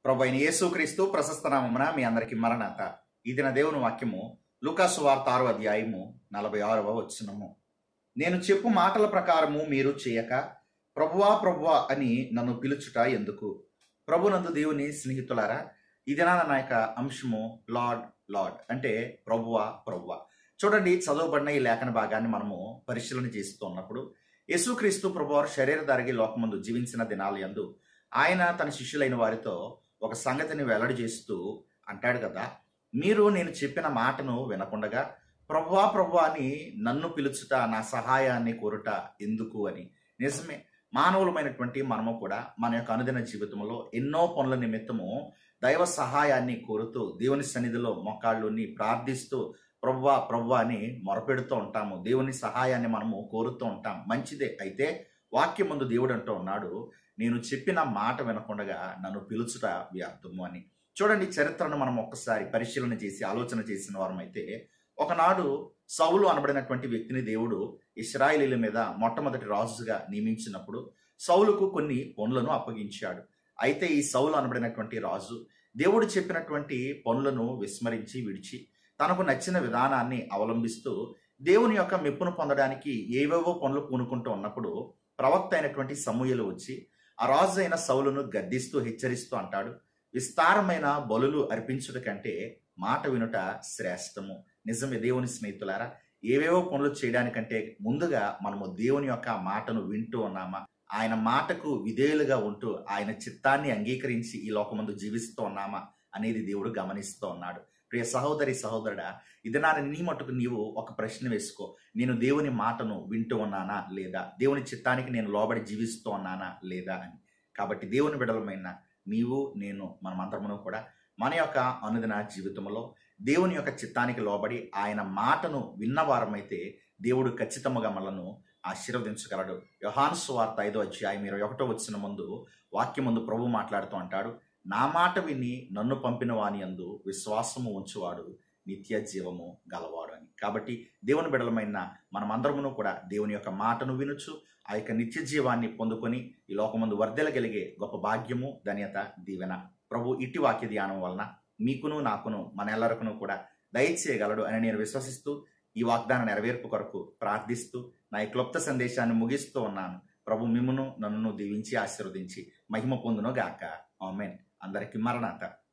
ప్రభు అయిన యేసుక్రీస్తు ప్రశస్త నామమున మీ అందరికి మరణాత ఈ దిన దేవుని వాక్యము లూకాసు వార్త ఆరో అధ్యాయము నలభై ఆరవ వచ్చినము నేను చెప్పు మాటల ప్రకారము మీరు చేయక ప్రభువా ప్రభువా అని నన్ను పిలుచుట ఎందుకు ప్రభునందు దేవుని స్నేహితులారా ఈ దినాన నా యొక్క అంశము లార్డ్ లార్డ్ అంటే ప్రభువా ప్రభువా చూడండి చదవబడిన ఈ లేఖన భాగాన్ని మనము పరిశీలన చేస్తూ ఉన్నప్పుడు యేసుక్రీస్తు ప్రభువారు శరీరధారిగి లోకమందు జీవించిన దినాలు యందు ఆయన తన శిష్యులైన వారితో ఒక సంగతిని వెల్లడి చేస్తూ అంటాడు కదా మీరు నేను చెప్పిన మాటను వినకుండగా ప్రభువా ప్రభువా అని నన్ను పిలుచుట నా సహాయాన్ని కోరుట ఎందుకు అని నిజమే మానవులమైనటువంటి మనము కూడా మన యొక్క అనుదిన జీవితంలో ఎన్నో పనుల నిమిత్తము దైవ సహాయాన్ని కోరుతూ దేవుని సన్నిధిలో మొక్కాళ్ళుని ప్రార్థిస్తూ ప్రవ్వా ప్రవ్వా అని మొరపెడుతూ ఉంటాము దేవుని సహాయాన్ని మనము కోరుతూ ఉంటాం మంచిదే అయితే వాక్యం ముందు దేవుడు అంటూ ఉన్నాడు నేను చెప్పిన మాట వినకుండగా నన్ను పిలుచుట వ్యర్థము అని చూడండి చరిత్రను మనం ఒక్కసారి పరిశీలన చేసి ఆలోచన చేసిన వారమైతే ఒకనాడు సౌలు అనబడినటువంటి వ్యక్తిని దేవుడు ఇస్రాయిలీల మీద మొట్టమొదటి రాజుగా నియమించినప్పుడు సౌలుకు కొన్ని పనులను అప్పగించాడు అయితే ఈ సౌలు అనబడినటువంటి రాజు దేవుడు చెప్పినటువంటి పనులను విస్మరించి విడిచి తనకు నచ్చిన విధానాన్ని అవలంబిస్తూ దేవుని యొక్క మెప్పును పొందడానికి ఏవేవో పనులు పూనుకుంటూ ఉన్నప్పుడు ప్రవక్త అయినటువంటి సమూహలు వచ్చి ఆ రాజు అయిన సౌలును గద్దిస్తూ హెచ్చరిస్తూ అంటాడు విస్తారమైన బలులు అర్పించుట కంటే మాట వినుట శ్రేష్టము నిజమే దేవుని స్నేహితులారా ఏవేవో పనులు చేయడానికంటే ముందుగా మనము దేవుని యొక్క మాటను వింటూ ఉన్నామా ఆయన మాటకు విధేయులుగా ఉంటూ ఆయన చిత్తాన్ని అంగీకరించి ఈ లోకమందు జీవిస్తూ ఉన్నామా అనేది దేవుడు గమనిస్తూ ఉన్నాడు ప్రియ సహోదరి సహోదరుడా ఇది నా నీ మటుకు నీవు ఒక ప్రశ్న వేసుకో నేను దేవుని మాటను వింటూ ఉన్నానా లేదా దేవుని చిత్తానికి నేను లోబడి జీవిస్తూ ఉన్నానా లేదా అని కాబట్టి దేవుని బిడలమైన నీవు నేను మనమంతరమును కూడా మన యొక్క అనుదిన జీవితంలో దేవుని యొక్క చిత్తానికి లోబడి ఆయన మాటను విన్నవారమైతే దేవుడు ఖచ్చితముగా మనలను ఆశీర్వదించగలడు యోహాను సువార్త ఐదో అధ్యాయం ఇరవై ఒకటో వచ్చిన ముందు వాక్యం ముందు ప్రభు మాట్లాడుతూ అంటాడు నా మాట విని నన్ను పంపిన వాని అందు విశ్వాసము ఉంచువాడు నిత్య జీవము గలవాడు అని కాబట్టి దేవుని బిడలమైన మనమందరమును కూడా దేవుని యొక్క మాటను వినుచు ఆ యొక్క నిత్య జీవాన్ని పొందుకొని ఈ లోకమందు వర్ధెలగలిగే గొప్ప భాగ్యము ధన్యత దీవెన ప్రభు ఇట్టి వాక్య ధ్యానం వలన మీకును నాకును మన ఎల్లరకును కూడా దయచేయగలడు అని నేను విశ్వసిస్తూ ఈ వాగ్దాన నెరవేర్పు కొరకు ప్రార్థిస్తూ నా ఈ క్లుప్త సందేశాన్ని ముగిస్తూ ఉన్నాను ప్రభు మిమ్మును నన్ను దీవించి ఆశీర్వదించి మహిమ పొందును గాక ఆమెన్ అందరికి మరణాత